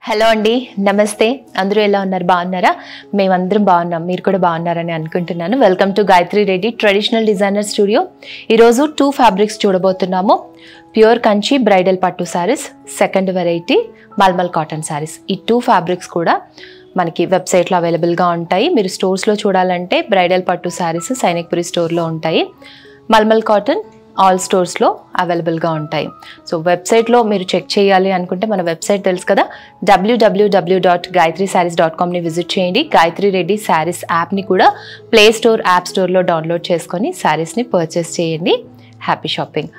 hello అండి నమస్తే అందరూ ఎలా ఉన్నారు బాగున్నారా మేమందరం బాగున్నాం మీరు కూడా బాగున్నారని అనుకుంటున్నాను welcome to Gayatri Reddy traditional designer studio ఈరోజు టూ ఫ్యాబ్రిక్స్ చూడబోతున్నాము ప్యూర్ కంచి బ్రైడల్ పట్టు saris second variety malmal cotton saris ఈ టూ ఫ్యాబ్రిక్స్ కూడా మనకి వెబ్సైట్లో అవైలబుల్గా ఉంటాయి మీరు స్టోర్స్లో చూడాలంటే బ్రైడల్ పట్టు శారీస్ సైనిక్పురి స్టోర్లో ఉంటాయి మల్మల్ కాటన్ ఆల్ స్టోర్స్లో అవైలబుల్గా ఉంటాయి సో వెబ్సైట్లో మీరు చెక్ చేయాలి అనుకుంటే మన వెబ్సైట్ తెలుసు కదా W W W dot Gayatri saris dot కామ్ని విజిట్ చేయండి గాయత్రి రెడ్డి శారీస్ యాప్ని కూడా ప్లే స్టోర్ యాప్ స్టోర్లో డౌన్లోడ్ చేసుకొని శారీస్ని పర్చేస్ చేయండి హ్యాపీ షాపింగ్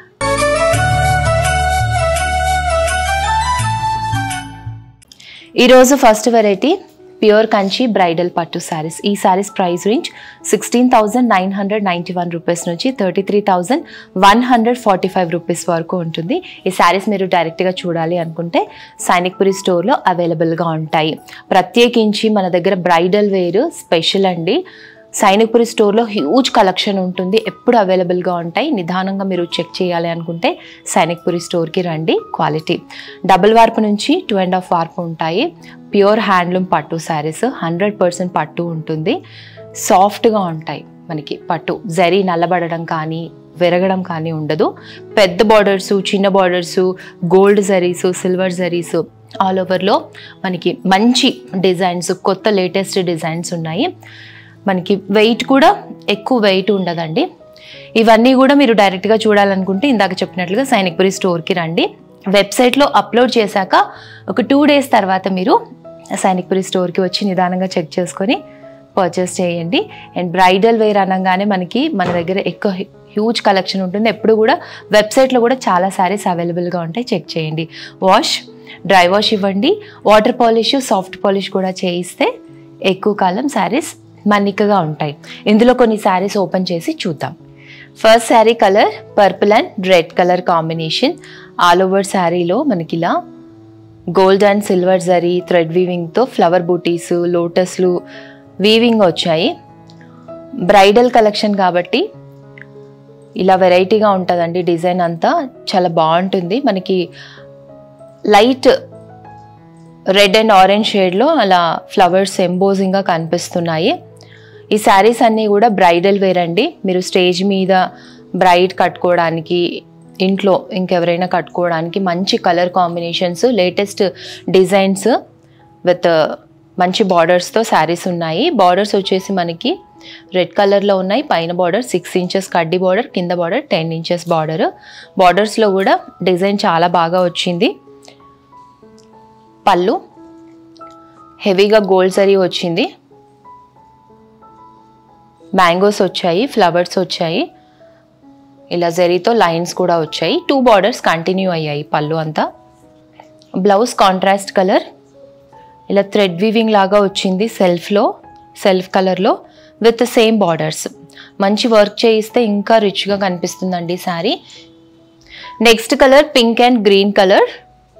ఈరోజు first variety pure Kanchi bridal పట్టు శారీస్ ఈ saris price range sixteen thousand nine hundred ninety one rupees నుంచి thirty three thousand one hundred forty five rupees వరకు ఉంటుంది ఈ శారీస్ మీరు డైరెక్ట్గా చూడాలి అనుకుంటే సైనిక్పురి స్టోర్లో అవైలబుల్గా ఉంటాయి ప్రత్యేకించి మన దగ్గర బ్రైడల్ వేర్ స్పెషల్ అండి సైనిక్పురి స్టోర్లో హ్యూజ్ కలెక్షన్ ఉంటుంది ఎప్పుడు అవైలబుల్గా ఉంటాయి నిదానంగా మీరు చెక్ చేయాలి అనుకుంటే సైనిక్పురి స్టోర్కి రండి క్వాలిటీ డబుల్ వార్పు నుంచి టూ అండ్ హాఫ్ వార్పు ఉంటాయి ప్యూర్ హ్యాండ్లూమ్ పట్టు శారీస్ హండ్రెడ్ పర్సెంట్ పట్టు ఉంటుంది సాఫ్ట్గా ఉంటాయి మనకి పట్టు జరీ నల్లబడడం కానీ విరగడం కానీ ఉండదు పెద్ద బార్డర్సు చిన్న borders gold zaris silver zaris all ఓవర్లో మనకి మంచి డిజైన్స్ కొత్త లేటెస్ట్ డిజైన్స్ ఉన్నాయి మనకి వెయిట్ కూడా ఎక్కువ వెయిట్ ఉండదండి ఇవన్నీ కూడా మీరు డైరెక్ట్గా చూడాలనుకుంటే ఇందాక చెప్పినట్లుగా సైనిక్పురి స్టోర్కి రండి వెబ్సైట్లో అప్లోడ్ చేశాక ఒక టూ డేస్ తర్వాత మీరు సైనిక్పురి స్టోర్కి వచ్చి నిదానంగా చెక్ చేసుకొని పర్చేస్ చేయండి అండ్ బ్రైడల్ వేర్ అనగానే మనకి మన దగ్గర ఎక్కువ హ్యూజ్ కలెక్షన్ ఉంటుంది ఎప్పుడు కూడా వెబ్సైట్లో కూడా చాలా శారీస్ అవైలబుల్గా ఉంటాయి చెక్ చేయండి వాష్ డ్రై వాష్ ఇవ్వండి వాటర్ పాలిష్ సాఫ్ట్ పాలిష్ కూడా చేయిస్తే ఎక్కువ కాలం శారీస్ మన్నికగా ఉంటాయి ఇందులో కొన్ని శారీస్ ఓపెన్ చేసి చూద్దాం first sari colour purple and red colour combination all over శారీలో మనకి ఇలా gold and silver zari thread వీవింగ్తో ఫ్లవర్ బూటీస్ లోటస్లు వీవింగ్ వచ్చాయి బ్రైడల్ కలెక్షన్ కాబట్టి ఇలా వెరైటీగా ఉంటుందండి డిజైన్ అంతా చాలా బాగుంటుంది మనకి లైట్ రెడ్ అండ్ ఆరెంజ్ షేడ్లో అలా ఫ్లవర్స్ ఎంబోజింగ్గా కనిపిస్తున్నాయి ఈ శారీస్ అన్నీ కూడా బ్రైడల్ వేర్ అండి మీరు స్టేజ్ మీద బ్రైడ్ కట్టుకోవడానికి ఇంట్లో ఇంకెవరైనా కట్టుకోవడానికి మంచి colour combinations latest designs with మంచి బార్డర్స్తో శారీస్ ఉన్నాయి బార్డర్స్ వచ్చేసి మనకి రెడ్ కలర్లో ఉన్నాయి పైన బార్డర్ సిక్స్ ఇంచెస్ కడ్డీ బార్డర్ కింద బార్డర్ టెన్ ఇంచెస్ బార్డర్ బార్డర్స్లో కూడా డిజైన్ చాలా బాగా వచ్చింది పళ్ళు హెవీగా గోల్డ్ సరీ వచ్చింది మ్యాంగోస్ వచ్చాయి ఫ్లవర్స్ వచ్చాయి ఇలా జరీతో లైన్స్ కూడా వచ్చాయి టూ బార్డర్స్ కంటిన్యూ అయ్యాయి పళ్ళు అంతా బ్లౌజ్ కాంట్రాస్ట్ కలర్ ఇలా థ్రెడ్ వీవింగ్ లాగా వచ్చింది సెల్ఫ్లో సెల్ఫ్ కలర్లో విత్ సేమ్ బార్డర్స్ మంచి వర్క్ చేయిస్తే ఇంకా రిచ్గా కనిపిస్తుందండి sari next colour pink and green colour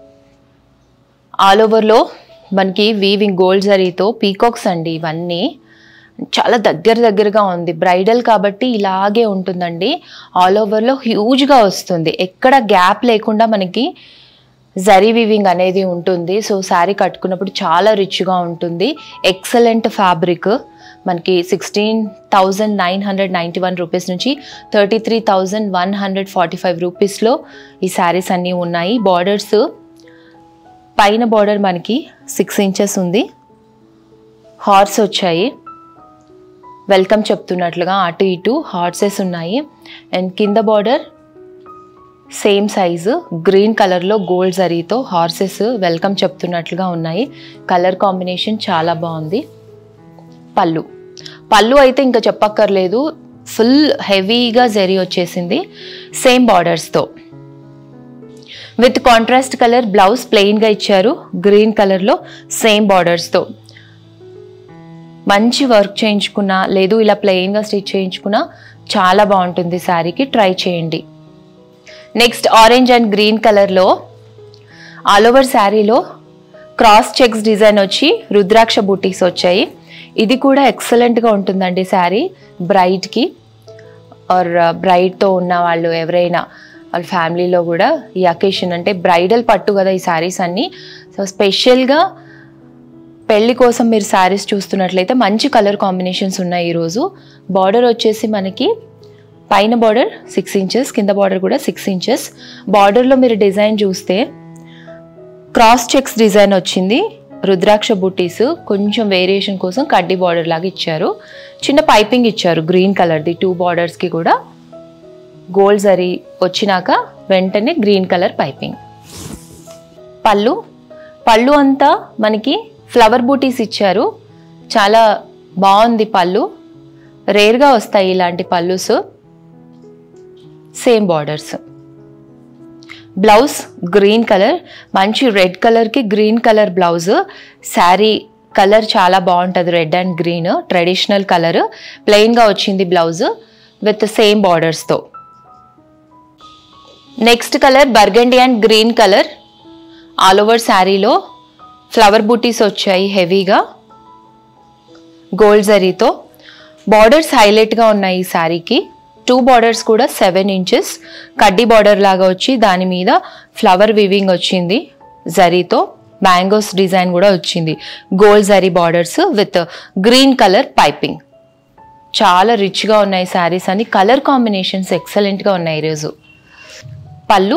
all ఓవర్లో మనకి వీవింగ్ గోల్డ్ జరీతో పీకాక్స్ అండి ఇవన్నీ చాలా దగ్గర దగ్గరగా ఉంది బ్రైడల్ కాబట్టి ఇలాగే ఉంటుందండి ఆల్ ఓవర్లో హ్యూజ్గా వస్తుంది ఎక్కడ గ్యాప్ లేకుండా మనకి జరీ వీవింగ్ అనేది ఉంటుంది సో శారీ కట్టుకున్నప్పుడు చాలా రిచ్గా ఉంటుంది ఎక్సలెంట్ ఫ్యాబ్రిక్ మనకి sixteen thousand nine hundred ninety one rupees నుంచి thirty three thousand one hundred forty five రూపీస్లో ఈ శారీస్ అన్నీ ఉన్నాయి బార్డర్స్ పైన బార్డర్ మనకి సిక్స్ ఇంచెస్ ఉంది హార్స్ వచ్చాయి వెల్కమ్ చెప్తున్నట్లుగా అటు ఇటు హార్సెస్ ఉన్నాయి అండ్ కింద బార్డర్ సేమ్ సైజు గ్రీన్ కలర్లో గోల్డ్ జరీతో హార్సెస్ వెల్కమ్ చెప్తున్నట్లుగా ఉన్నాయి కలర్ కాంబినేషన్ చాలా బాగుంది పళ్ళు పళ్ళు అయితే ఇంకా చెప్పక్కర్లేదు ఫుల్ హెవీగా జరీ వచ్చేసింది సేమ్ బార్డర్స్తో విత్ కాంట్రాస్ట్ కలర్ బ్లౌజ్ ప్లెయిన్గా ఇచ్చారు గ్రీన్ కలర్లో సేమ్ బార్డర్స్తో మంచి వర్క్ చేయించుకున్నా లేదు ఇలా ప్లెయిన్గా స్టిచ్ చేయించుకున్నా చాలా బాగుంటుంది శారీకి ట్రై చేయండి నెక్స్ట్ ఆరెంజ్ అండ్ గ్రీన్ కలర్లో ఆల్ ఓవర్ శారీలో క్రాస్ చెక్స్ డిజైన్ వచ్చి రుద్రాక్ష బూటీస్ వచ్చాయి ఇది కూడా ఎక్సలెంట్గా ఉంటుందండి శారీ బ్రైడ్కి ఆర్ బ్రైడ్తో ఉన్న వాళ్ళు ఎవరైనా వాళ్ళ ఫ్యామిలీలో కూడా ఈ అకేషన్ అంటే బ్రైడల్ పట్టు కదా ఈ శారీస్ అన్నీ సో స్పెషల్గా పెళ్లి కోసం మీరు శారీస్ చూస్తున్నట్లయితే మంచి కలర్ కాంబినేషన్స్ ఉన్నాయి ఈరోజు బార్డర్ వచ్చేసి మనకి పైన బార్డర్ సిక్స్ ఇంచెస్ కింద బార్డర్ కూడా సిక్స్ ఇంచెస్ బార్డర్లో మీరు డిజైన్ చూస్తే క్రాస్ చెక్స్ డిజైన్ వచ్చింది రుద్రాక్ష బుటీస్ కొంచెం వేరియేషన్ కోసం కడ్డీ బార్డర్ లాగా ఇచ్చారు చిన్న పైపింగ్ ఇచ్చారు గ్రీన్ కలర్ది టూ బార్డర్స్కి కూడా గోల్డ్ జరీ వచ్చినాక వెంటనే గ్రీన్ కలర్ పైపింగ్ పళ్ళు పళ్ళు అంతా మనకి ఫ్లవర్ బూటీస్ ఇచ్చారు చాలా బాగుంది పళ్ళు రేర్గా వస్తాయి ఇలాంటి pallus same borders blouse green colour మంచి రెడ్ కలర్కి green colour blouse sari colour చాలా బాగుంటుంది red and green traditional colour ప్లెయిన్గా వచ్చింది బ్లౌజ్ విత్ సేమ్ బార్డర్స్తో next colour burgundy and green colour all over శారీలో ఫ్లవర్ బూటీస్ వచ్చాయి హెవీగా గోల్డ్ జరీతో బార్డర్స్ హైలైట్గా ఉన్నాయి ఈ శారీకి టూ బార్డర్స్ కూడా సెవెన్ ఇంచెస్ కడ్డీ బార్డర్ లాగా వచ్చి దాని మీద ఫ్లవర్ వివింగ్ వచ్చింది జరీతో మ్యాంగోస్ డిజైన్ కూడా వచ్చింది gold zari borders with green colour piping చాలా రిచ్గా ఉన్నాయి శారీస్ అని కలర్ కాంబినేషన్స్ ఎక్సలెంట్గా ఉన్నాయి ఈరోజు పళ్ళు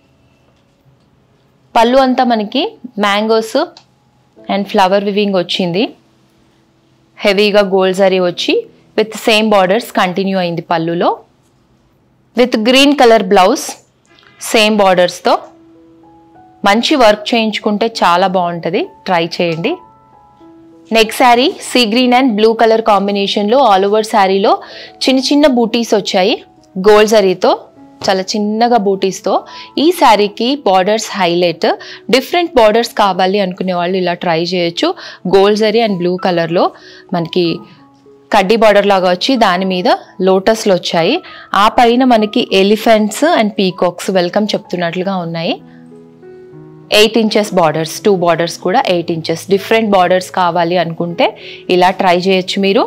పళ్ళు అంతా మనకి మ్యాంగోస్ అండ్ ఫ్లవర్ వివింగ్ వచ్చింది హెవీగా గోల్డ్ జరీ వచ్చి విత్ సేమ్ బార్డర్స్ కంటిన్యూ అయింది పళ్ళులో with green colour blouse same బార్డర్స్తో మంచి వర్క్ చేయించుకుంటే చాలా బాగుంటుంది ట్రై చేయండి next sari see green and blue colour కాంబినేషన్లో ఆల్ ఓవర్ శారీలో చిన్న చిన్న బూటీస్ వచ్చాయి గోల్డ్ జరీతో చాలా చిన్నగా బూటీస్తో ఈ శారీకి బార్డర్స్ హైలైట్ డిఫరెంట్ బార్డర్స్ కావాలి అనుకునే వాళ్ళు ఇలా ట్రై చేయొచ్చు గోల్డ్ జరీ అండ్ బ్లూ కలర్లో మనకి కడ్డీ బార్డర్ లాగా వచ్చి దాని మీద లోటస్లు వచ్చాయి ఆ పైన మనకి ఎలిఫెంట్స్ అండ్ పీకాక్స్ వెల్కమ్ చెప్తున్నట్లుగా ఉన్నాయి eight inches borders two borders కూడా ఎయిట్ ఇంచెస్ డిఫరెంట్ బార్డర్స్ కావాలి అనుకుంటే ఇలా ట్రై చేయొచ్చు మీరు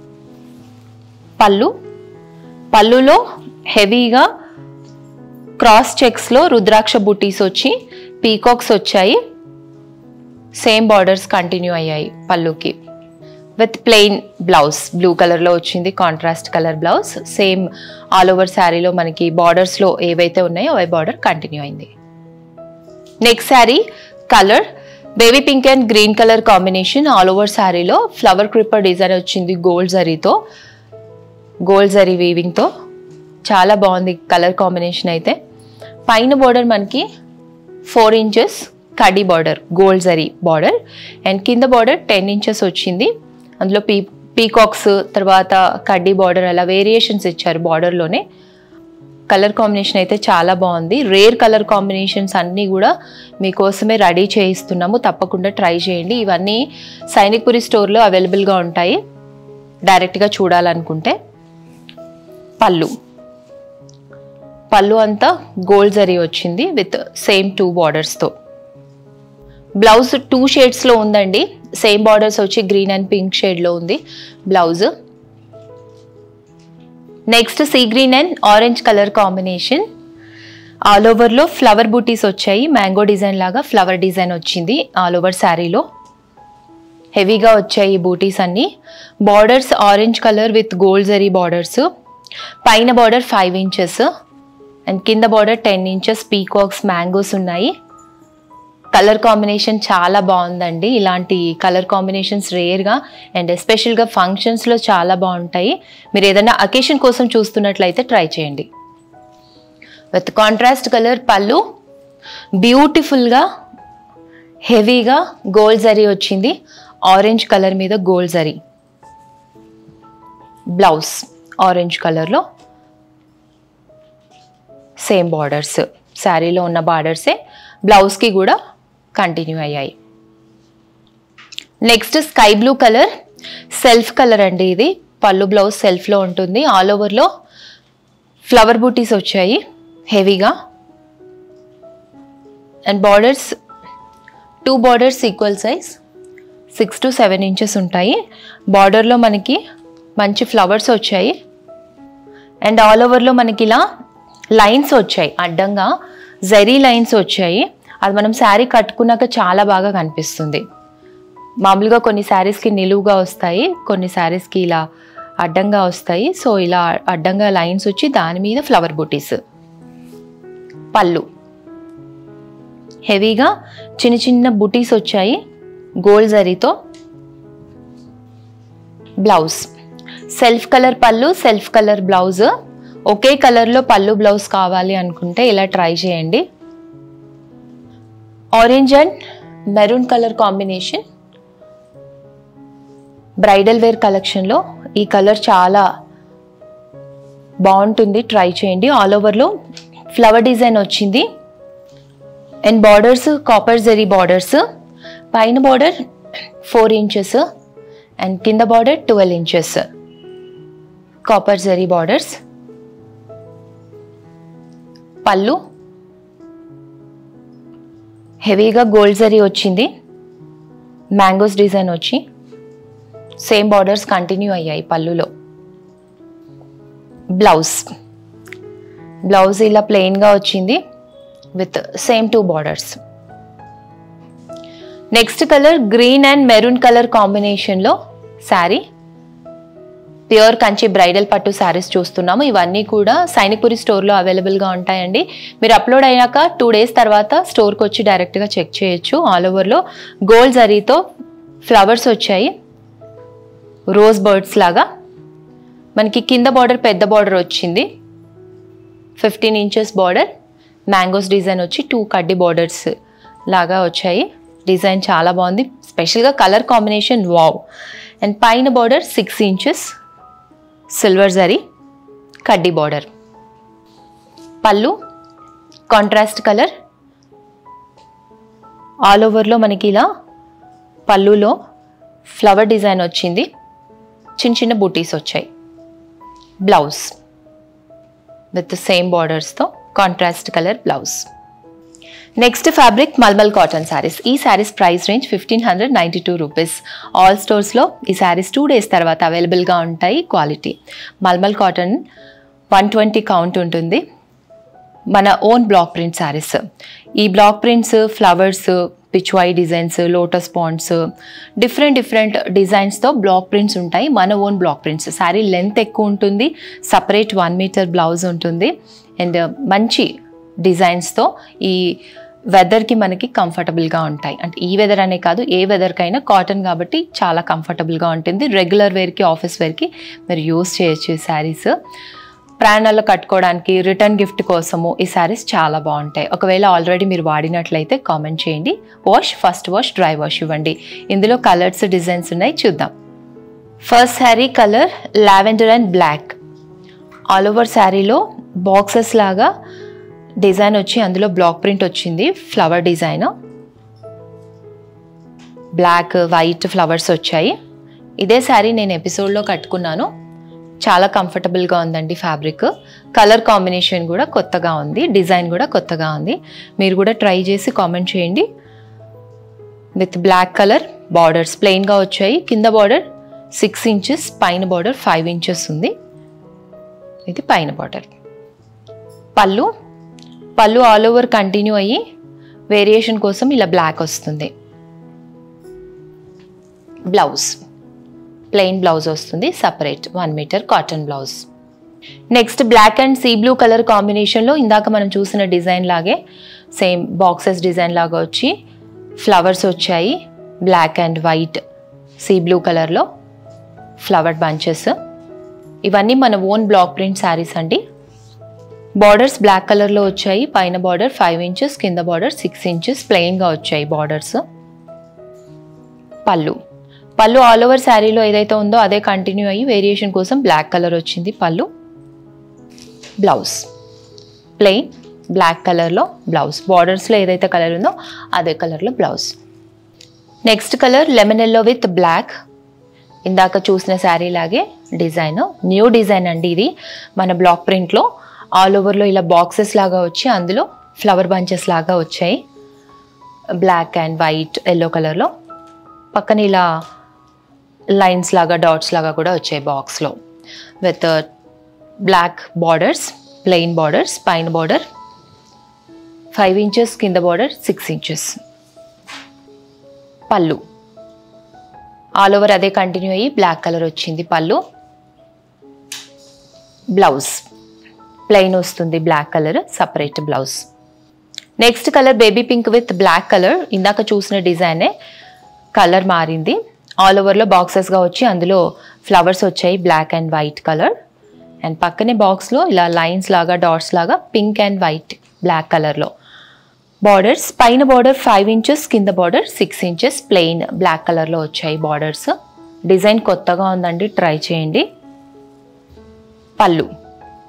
పళ్ళు పళ్ళులో హెవీగా క్రాస్ చెక్స్లో రుద్రాక్ష బుటీస్ వచ్చి పీకాక్స్ వచ్చాయి సేమ్ బార్డర్స్ కంటిన్యూ అయ్యాయి పళ్ళుకి విత్ ప్లెయిన్ బ్లౌజ్ బ్లూ కలర్లో వచ్చింది contrast colour blouse same all over శారీలో మనకి బార్డర్స్లో ఏవైతే ఉన్నాయో అవి బార్డర్ కంటిన్యూ అయింది next sari colour baby pink and green colour combination all over శారీలో ఫ్లవర్ క్రిప్పర్ డిజైన్ వచ్చింది గోల్డ్ జరీతో గోల్డ్ జరీ వీవింగ్తో చాలా బాగుంది కలర్ కాంబినేషన్ అయితే పైన బార్డర్ మనకి ఫోర్ ఇంచెస్ కడీ border gold zari border and కింద బార్డర్ టెన్ ఇంచెస్ వచ్చింది అందులో పీ పీకాక్స్ తర్వాత కడ్డీ బార్డర్ అలా వేరియేషన్స్ ఇచ్చారు బార్డర్లోనే కలర్ కాంబినేషన్ అయితే చాలా బాగుంది రేర్ కలర్ కాంబినేషన్స్ అన్నీ కూడా మీకోసమే రెడీ చేయిస్తున్నాము తప్పకుండా ట్రై చేయండి ఇవన్నీ సైనిక్పురి స్టోర్లో అవైలబుల్గా ఉంటాయి డైరెక్ట్గా చూడాలనుకుంటే పళ్ళు పళ్ళు అంతా గోల్డ్ జరీ వచ్చింది విత్ సేమ్ టూ బార్డర్స్తో బ్లౌజ్ టూ షేడ్స్లో ఉందండి సేమ్ బార్డర్స్ వచ్చి గ్రీన్ అండ్ పింక్ షేడ్లో ఉంది blouse next sea green and orange colour combination all ఓవర్లో ఫ్లవర్ బూటీస్ వచ్చాయి మ్యాంగో డిజైన్ లాగా ఫ్లవర్ డిజైన్ వచ్చింది ఆల్ ఓవర్ శారీలో హెవీగా వచ్చాయి ఈ బూటీస్ అన్ని borders orange colour with gold zari borders పైన బార్డర్ ఫైవ్ ఇంచెస్ అండ్ కింద border ten inches peacocks mangoes ఉన్నాయి కలర్ కాంబినేషన్ చాలా బాగుందండి ఇలాంటి కలర్ కాంబినేషన్స్ రేర్గా అండ్ ఎస్పెషల్గా ఫంక్షన్స్లో చాలా బాగుంటాయి మీరు ఏదైనా అకేషన్ కోసం చూస్తున్నట్లయితే ట్రై చేయండి విత్ కాంట్రాస్ట్ కలర్ పళ్ళు బ్యూటిఫుల్గా హెవీగా గోల్డ్ జరీ వచ్చింది ఆరెంజ్ కలర్ మీద గోల్డ్ జరీ బ్లౌజ్ ఆరెంజ్ కలర్లో సేమ్ బార్డర్స్ శారీలో ఉన్న బార్డర్సే బ్లౌజ్కి కూడా కంటిన్యూ అయ్యాయి next sky blue colour self colour అండి ఇది పళ్ళు బ్లౌజ్ సెల్ఫ్లో ఉంటుంది ఆల్ ఓవర్లో ఫ్లవర్ బూటీస్ వచ్చాయి హెవీగా and borders two borders equal size six to seven inches ఉంటాయి బార్డర్లో మనకి మంచి ఫ్లవర్స్ వచ్చాయి అండ్ ఆల్ ఓవర్లో మనకి ఇలా లైన్స్ వచ్చాయి అడ్డంగా జరీ లైన్స్ వచ్చాయి అది మనం శారీ కట్టుకున్నాక చాలా బాగా కనిపిస్తుంది మామూలుగా కొన్ని శారీస్కి నిలువుగా వస్తాయి కొన్ని శారీస్కి ఇలా అడ్డంగా వస్తాయి సో ఇలా అడ్డంగా లైన్స్ వచ్చి దాని మీద ఫ్లవర్ బుటీస్ పళ్ళు హెవీగా చిన్న చిన్న బుటీస్ వచ్చాయి గోల్డ్ జరీతో blouse self colour pallu self colour blouse ఒకే కలర్లో పళ్ళు బ్లౌజ్ కావాలి అనుకుంటే ఇలా ట్రై చేయండి orange and maroon colour combination bridal wear కలెక్షన్లో ఈ కలర్ చాలా బాగుంటుంది ట్రై చేయండి ఆల్ ఓవర్లో ఫ్లవర్ డిజైన్ వచ్చింది and borders copper zari borders పైన బార్డర్ ఫోర్ ఇంచెస్ అండ్ కింద border twelve inches copper zari borders pallu హెవీగా గోల్డ్ జరీ వచ్చింది మ్యాంగోస్ డిజైన్ వచ్చి సేమ్ బార్డర్స్ కంటిన్యూ అయ్యాయి పళ్ళులో బ్లౌజ్ బ్లౌజ్ ఇలా ప్లెయిన్గా వచ్చింది with same two borders next colour green and maroon colour కాంబినేషన్లో శారీ ప్యూర్ కంచి బ్రైడల్ పట్టు శారీస్ చూస్తున్నాము ఇవన్నీ కూడా సైనిక్పురి స్టోర్లో అవైలబుల్గా ఉంటాయండి మీరు అప్లోడ్ అయ్యాక టూ డేస్ తర్వాత స్టోర్కి వచ్చి డైరెక్ట్గా చెక్ చేయొచ్చు ఆల్ ఓవర్లో గోల్డ్ జరీతో ఫ్లవర్స్ వచ్చాయి రోజ్ బర్డ్స్ లాగా మనకి కింద బార్డర్ పెద్ద బార్డర్ వచ్చింది fifteen inches border mangoes design వచ్చి టూ కడ్డీ బార్డర్స్ లాగా వచ్చాయి డిజైన్ చాలా బాగుంది స్పెషల్గా కలర్ కాంబినేషన్ వావ్ అండ్ పైన border six inches silver zari కడ్డీ బార్డర్ పళ్ళు కాంట్రాస్ట్ కలర్ ఆల్ ఓవర్లో మనకి ఇలా పళ్ళులో ఫ్లవర్ డిజైన్ వచ్చింది చిన్న చిన్న బూటీస్ వచ్చాయి బ్లౌజ్ విత్ సేమ్ బార్డర్స్తో contrast colour blouse next fabric malmal cotton saris ఈ saris price range fifteen hundred ninety two rupees all స్టోర్స్లో ఈ శారీస్ టూ డేస్ తర్వాత అవైలబుల్గా ఉంటాయి quality malmal cotton one twenty count ఉంటుంది మన ఓన్ బ్లాక్ ప్రింట్ శారీస్ ఈ block prints flowers pichwai designs lotus ponds different different డిజైన్స్తో బ్లాక్ ప్రింట్స్ ఉంటాయి మన own block prints sari length ఎక్కువ ఉంటుంది సపరేట్ వన్ మీటర్ బ్లౌజ్ ఉంటుంది అండ్ మంచి డిజైన్స్తో ఈ వెదర్కి మనకి కంఫర్టబుల్గా ఉంటాయి అంటే ఈ వెదర్ అనే కాదు ఏ వెదర్కైనా కాటన్ కాబట్టి చాలా కంఫర్టబుల్గా ఉంటుంది రెగ్యులర్ వేర్కి ఆఫీస్ వేర్కి మీరు యూస్ చేయొచ్చు ఈ శారీస్ ప్రయాణాల్లో కట్టుకోవడానికి రిటర్న్ గిఫ్ట్ కోసము ఈ శారీస్ చాలా బాగుంటాయి ఒకవేళ ఆల్రెడీ మీరు వాడినట్లయితే కామెంట్ చేయండి wash first wash dry wash ఇవ్వండి ఇందులో కలర్స్ డిజైన్స్ ఉన్నాయి చూద్దాం first sari colour lavender and black all over శారీలో బాక్సెస్ లాగా డిజైన్ వచ్చి అందులో బ్లాక్ ప్రింట్ వచ్చింది flower design black white flowers వచ్చాయి ఇదే శారీ నేను ఎపిసోడ్లో కట్టుకున్నాను చాలా కంఫర్టబుల్గా ఉందండి ఫ్యాబ్రిక్ కలర్ కాంబినేషన్ కూడా కొత్తగా ఉంది డిజైన్ కూడా కొత్తగా ఉంది మీరు కూడా ట్రై చేసి కామెంట్ చేయండి విత్ బ్లాక్ కలర్ బార్డర్స్ ప్లెయిన్గా వచ్చాయి కింద బార్డర్ సిక్స్ ఇంచెస్ పైన బార్డర్ ఫైవ్ ఇంచెస్ ఉంది ఇది పైన border pallu pallu all over continue అయ్యి వేరియేషన్ కోసం ఇలా బ్లాక్ వస్తుంది బ్లౌజ్ ప్లెయిన్ బ్లౌజ్ వస్తుంది separate one metre cotton blouse next black and sea blue colour కాంబినేషన్లో ఇందాక మనం చూసిన డిజైన్ లాగే సేమ్ బాక్సెస్ డిజైన్ లాగా వచ్చి ఫ్లవర్స్ వచ్చాయి black and white sea blue కలర్లో ఫ్లవర్ బంచెస్ ఇవన్నీ మన ఓన్ బ్లాక్ ప్రింట్ శారీస్ అండి బార్డర్స్ బ్లాక్ కలర్లో వచ్చాయి పైన బార్డర్ ఫైవ్ ఇంచెస్ కింద బార్డర్ సిక్స్ ఇంచెస్ ప్లెయిన్గా వచ్చాయి బార్డర్స్ పళ్ళు పళ్ళు ఆల్ ఓవర్ శారీలో ఏదైతే ఉందో అదే కంటిన్యూ అయ్యి వేరియేషన్ కోసం బ్లాక్ కలర్ వచ్చింది పళ్ళు బ్లౌజ్ ప్లెయిన్ బ్లాక్ కలర్లో బ్లౌజ్ బార్డర్స్లో ఏదైతే కలర్ ఉందో అదే కలర్లో blouse next colour lemon yellow with black ఇందాక చూసిన శారీ లాగే డిజైన్ న్యూ డిజైన్ అండి ఇది మన బ్లాక్ ప్రింట్లో ఆల్ ఓవర్లో ఇలా బాక్సెస్ లాగా వచ్చి అందులో ఫ్లవర్ బంచెస్ లాగా వచ్చాయి బ్లాక్ అండ్ వైట్ ఎల్లో కలర్లో పక్కన ఇలా లైన్స్ లాగా డాట్స్ లాగా కూడా వచ్చాయి బాక్స్లో with black borders plain borders పైన బార్డర్ ఫైవ్ ఇంచెస్ కింద border six inches pallu all over అదే కంటిన్యూ అయ్యి బ్లాక్ కలర్ వచ్చింది పళ్ళు బ్లౌజ్ ప్లెయిన్ వస్తుంది black colour separate blouse next colour baby pink with black colour ఇందాక చూసిన డిజైనే కలర్ మారింది ఆల్ ఓవర్లో బాక్సెస్గా వచ్చి అందులో ఫ్లవర్స్ వచ్చాయి black and white colour and పక్కనే బాక్స్లో ఇలా లైన్స్ లాగా డాట్స్ లాగా పింక్ అండ్ వైట్ బ్లాక్ కలర్లో బార్డర్స్ పైన బార్డర్ ఫైవ్ ఇంచెస్ కింద border six inches plain black కలర్లో వచ్చాయి బార్డర్స్ డిజైన్ కొత్తగా ఉందండి ట్రై చేయండి పళ్ళు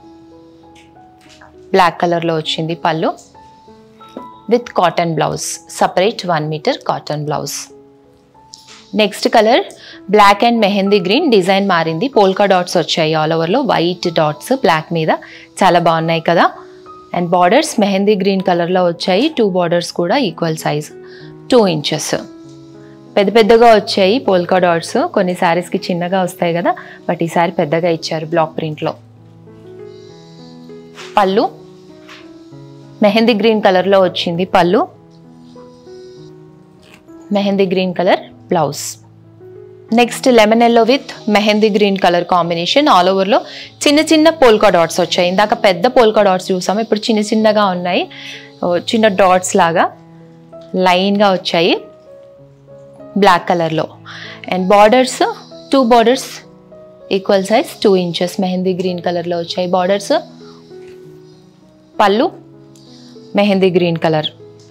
బ్లాక్ కలర్లో వచ్చింది pallu with cotton blouse separate one metre cotton blouse next colour black and mehndi green design మారింది పోల్కా డాట్స్ వచ్చాయి ఆల్ ఓవర్లో వైట్ డాట్స్ బ్లాక్ మీద చాలా బాగున్నాయి కదా అండ్ బార్డర్స్ మెహందీ గ్రీన్ కలర్లో వచ్చాయి టూ బార్డర్స్ కూడా ఈక్వల్ సైజ్ టూ ఇంచెస్ పెద్ద పెద్దగా వచ్చాయి పోల్కా డాట్స్ కొన్ని శారీస్కి చిన్నగా వస్తాయి కదా బట్ ఈసారి పెద్దగా ఇచ్చారు బ్లాక్ ప్రింట్లో పళ్ళు మెహందీ గ్రీన్ కలర్లో వచ్చింది పళ్ళు mehndi green colour blouse next lemon yellow with mehndi green colour combination all ఓవర్లో చిన్న చిన్న పోల్కా డాట్స్ వచ్చాయి ఇందాక పెద్ద పోల్కా డాట్స్ చూసాము ఇప్పుడు చిన్న చిన్నగా ఉన్నాయి ఓ, చిన్న డాట్స్ లాగా లైన్గా వచ్చాయి బ్లాక్ కలర్లో and borders two borders equal size two inches mehndi green కలర్లో వచ్చాయి బార్డర్స్ పళ్ళు mehndi green colour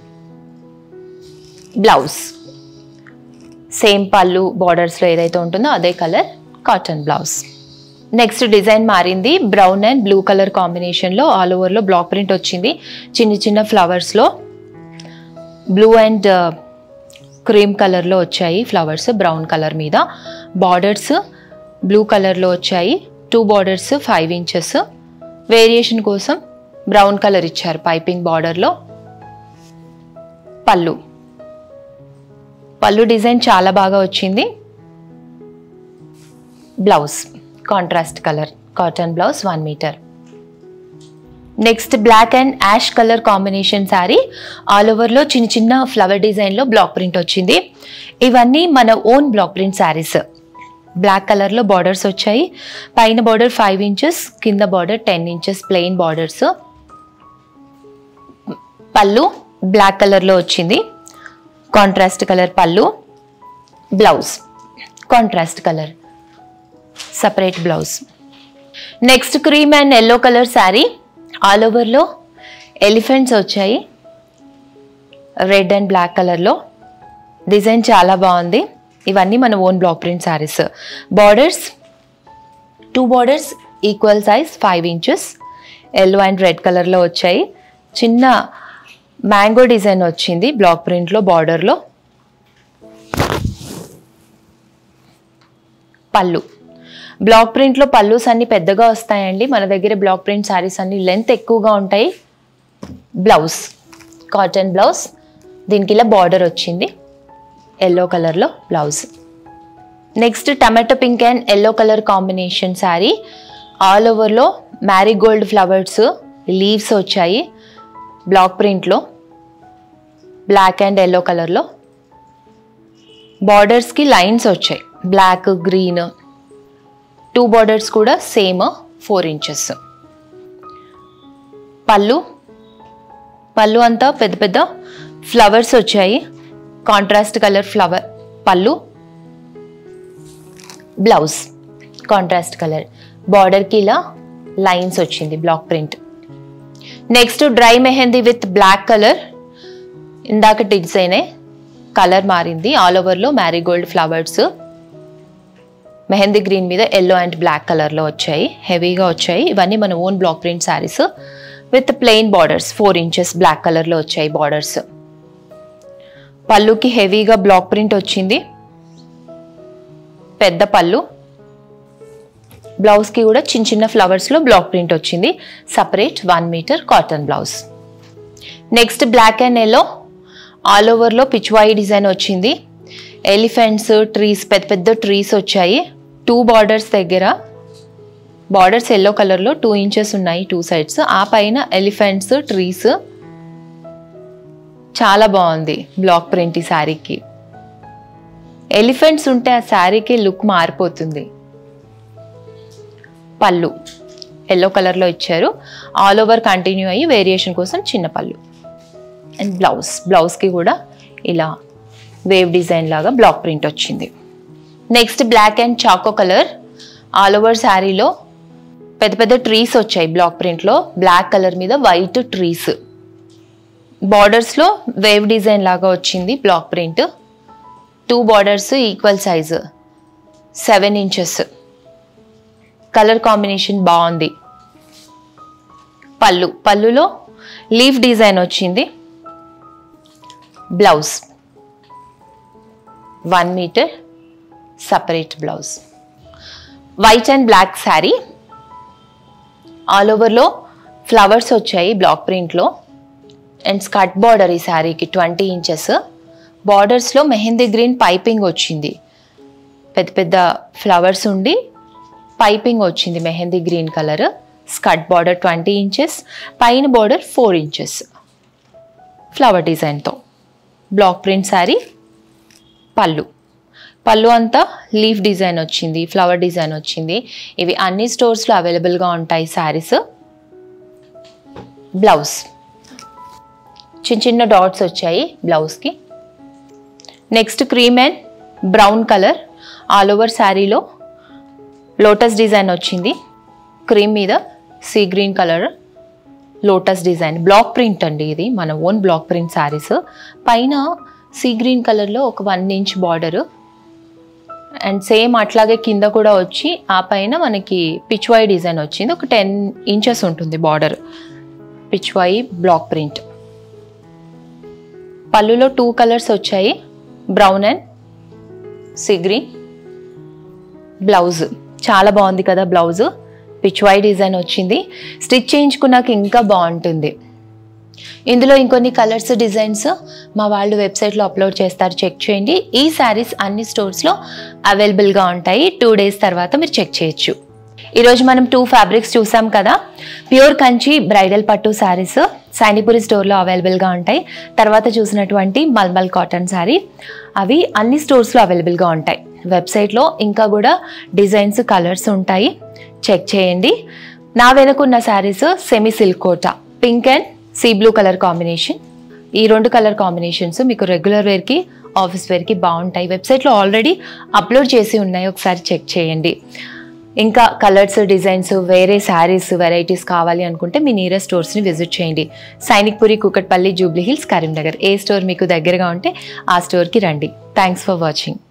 blouse same పళ్ళు బార్డర్స్లో ఏదైతే ఉంటుందో అదే colour cotton blouse next design మారింది బ్రౌన్ అండ్ బ్లూ కలర్ కాంబినేషన్లో ఆల్ ఓవర్లో బ్లాక్ ప్రింట్ వచ్చింది చిన్న చిన్న ఫ్లవర్స్లో బ్లూ అండ్ క్రీమ్ కలర్లో వచ్చాయి ఫ్లవర్స్ బ్రౌన్ కలర్ మీద బార్డర్స్ బ్లూ కలర్లో వచ్చాయి two borders five inches variation కోసం బ్రౌన్ కలర్ ఇచ్చారు పైపింగ్ బార్డర్లో పళ్ళు పళ్ళు డిజైన్ చాలా బాగా వచ్చింది blouse contrast colour cotton blouse one metre next black and ash colour combination sari all ఓవర్లో చిన్న చిన్న ఫ్లవర్ డిజైన్లో బ్లాక్ ప్రింట్ వచ్చింది ఇవన్నీ మన own block print saris black కలర్లో బార్డర్స్ వచ్చాయి పైన బార్డర్ ఫైవ్ ఇంచెస్ కింద border ten inches plain borders పళ్ళు బ్లాక్ కలర్లో వచ్చింది కాంట్రాస్ట్ కలర్ పళ్ళు blouse contrast colour separate blouse next cream and yellow colour sari all ఓవర్లో ఎలిఫెంట్స్ వచ్చాయి రెడ్ అండ్ బ్లాక్ కలర్లో డిజైన్ చాలా బాగుంది ఇవన్నీ మన own block print saris borders two borders equal size five inches yellow and red కలర్లో వచ్చాయి చిన్న మ్యాంగో డిజైన్ వచ్చింది బ్లాక్ ప్రింట్లో బార్డర్లో పళ్ళు బ్లాక్ ప్రింట్లో పళ్ళుస్ అన్ని పెద్దగా వస్తాయండి మన దగ్గర బ్లాక్ ప్రింట్ శారీస్ అన్ని లెంత్ ఎక్కువగా ఉంటాయి బ్లౌజ్ కాటన్ బ్లౌజ్ దీనికి ఇలా బార్డర్ వచ్చింది ఎల్లో కలర్లో blouse next tomato pink and yellow colour combination sari all ఓవర్లో మ్యారీగోల్డ్ ఫ్లవర్స్ లీవ్స్ వచ్చాయి బ్లాక్ ప్రింట్లో బ్లాక్ అండ్ ఎల్లో కలర్లో బార్డర్స్కి లైన్స్ వచ్చాయి బ్లాక్ గ్రీన్ టూ బార్డర్స్ కూడా సేమ్ ఫోర్ ఇంచెస్ పళ్ళు పళ్ళు అంతా పెద్ద పెద్ద ఫ్లవర్స్ వచ్చాయి కాంట్రాస్ట్ కలర్ ఫ్లవర్ పళ్ళు బ్లౌజ్ కాంట్రాస్ట్ కలర్ బార్డర్కి ఇలా లైన్స్ వచ్చింది block print next dry mehndi with black colour ఇందాక డిజైనే కలర్ మారింది ఆల్ ఓవర్లో మ్యారీగోల్డ్ ఫ్లవర్స్ మెహందీ గ్రీన్ మీద ఎల్లో అండ్ బ్లాక్ కలర్లో వచ్చాయి హెవీగా వచ్చాయి ఇవన్నీ మన own block print saris with plain borders four inches black కలర్లో వచ్చాయి బార్డర్స్ పళ్ళుకి హెవీగా బ్లాక్ ప్రింట్ వచ్చింది పెద్ద పళ్ళు బ్లౌజ్కి కూడా చిన్న చిన్న ఫ్లవర్స్లో బ్లాక్ ప్రింట్ వచ్చింది separate one metre cotton blouse next black and yellow all ఓవర్లో పిచ్వాయి డిజైన్ వచ్చింది ఎలిఫెంట్స్ ట్రీస్ పెద్ద పెద్ద ట్రీస్ వచ్చాయి టూ బార్డర్స్ దగ్గర బార్డర్స్ ఎల్లో కలర్లో టూ ఇంచెస్ ఉన్నాయి టూ సైడ్స్ ఆ పైన ఎలిఫెంట్స్ ట్రీస్ చాలా బాగుంది బ్లాక్ ప్రింట్ ఈ శారీకి ఎలిఫెంట్స్ ఉంటే ఆ శారీకి లుక్ మారిపోతుంది పళ్ళు ఎల్లో కలర్లో ఇచ్చారు ఆల్ ఓవర్ కంటిన్యూ అయ్యి వేరియేషన్ కోసం చిన్న పళ్ళు అండ్ బ్లౌజ్ బ్లౌజ్కి కూడా ఇలా వేవ్ డిజైన్ లాగా బ్లాక్ ప్రింట్ వచ్చింది next black and choco colour all over శారీలో పెద్ద పెద్ద ట్రీస్ వచ్చాయి బ్లాక్ ప్రింట్లో బ్లాక్ కలర్ మీద వైట్ ట్రీస్ బార్డర్స్లో వేవ్ డిజైన్ లాగా వచ్చింది block print two borders equal size seven inches colour combination బాగుంది పళ్ళు పళ్ళులో లీఫ్ డిజైన్ వచ్చింది blouse one metre separate blouse white and black sari all ఓవర్లో ఫ్లవర్స్ వచ్చాయి బ్లాక్ ప్రింట్లో అండ్ స్కర్ట్ బార్డర్ ఈ శారీకి ట్వంటీ ఇంచెస్ బార్డర్స్లో మెహందీ గ్రీన్ పైపింగ్ వచ్చింది పెద్ద పెద్ద ఫ్లవర్స్ ఉండి పైపింగ్ వచ్చింది mehndi green colour skirt border twenty inches పైన బార్డర్ ఫోర్ ఇంచెస్ ఫ్లవర్ డిజైన్తో బ్లాక్ ప్రింట్ శారీ పళ్ళు పళ్ళు అంతా లీఫ్ డిజైన్ వచ్చింది ఫ్లవర్ డిజైన్ వచ్చింది ఇవి అన్ని స్టోర్స్లో అవైలబుల్గా ఉంటాయి శారీస్ బ్లౌజ్ చిన్న చిన్న డాట్స్ వచ్చాయి బ్లౌజ్కి next cream and brown colour all over శారీలో లోటస్ డిజైన్ వచ్చింది క్రీమ్ మీద sea green colour lotus design block print అండి ఇది మన ఓన్ బ్లాక్ ప్రింట్ శారీస్ పైన సీ గ్రీన్ కలర్లో ఒక one inch border and same అట్లాగే కింద కూడా వచ్చి ఆ పైన మనకి పిచ్వాయి డిజైన్ వచ్చింది ఒక టెన్ ఇంచెస్ ఉంటుంది బార్డర్ పిచ్వాయి బ్లాక్ ప్రింట్ పళ్ళులో టూ కలర్స్ వచ్చాయి brown and sea green blouse చాలా బాగుంది కదా బ్లౌజ్ పిచ్వాయి డిజైన్ వచ్చింది స్టిచ్ చేయించుకున్నాక ఇంకా బాగుంటుంది ఇందులో ఇంకొన్ని కలర్స్ డిజైన్స్ మా వాళ్ళు వెబ్సైట్లో అప్లోడ్ చేస్తారు చెక్ చేయండి ఈ శారీస్ అన్ని స్టోర్స్లో అవైలబుల్గా ఉంటాయి టూ డేస్ తర్వాత మీరు చెక్ చేయొచ్చు ఈరోజు మనం టూ ఫ్యాబ్రిక్స్ చూసాం కదా ప్యూర్ కంచి బ్రైడల్ పట్టు శారీస్ సైనిపురి స్టోర్లో అవైలబుల్గా ఉంటాయి తర్వాత చూసినటువంటి మల్మల్ కాటన్ శారీ అవి అన్ని స్టోర్స్లో అవైలబుల్గా ఉంటాయి వెబ్సైట్లో ఇంకా కూడా డిజైన్స్ కలర్స్ ఉంటాయి చెక్ చేయండి నా వెనుకున్న saris semi silk Kota pink and sea blue colour combination ఈ రెండు కలర్ కాంబినేషన్స్ మీకు రెగ్యులర్ వేర్కి ఆఫీస్ వేర్కి బాగుంటాయి వెబ్సైట్లో ఆల్రెడీ అప్లోడ్ చేసి ఉన్నాయి ఒకసారి చెక్ చేయండి ఇంకా కలర్స్ డిజైన్స్ వేరే శారీస్ వెరైటీస్ కావాలి అనుకుంటే మీ నియరెస్ట్ స్టోర్స్ని విజిట్ చేయండి సైనిక్పురి కుకట్పల్లి జూబ్లీ హిల్స్ కరీంనగర్ ఏ స్టోర్ మీకు దగ్గరగా ఉంటే ఆ స్టోర్కి రండి థ్యాంక్స్ ఫర్ వాచింగ్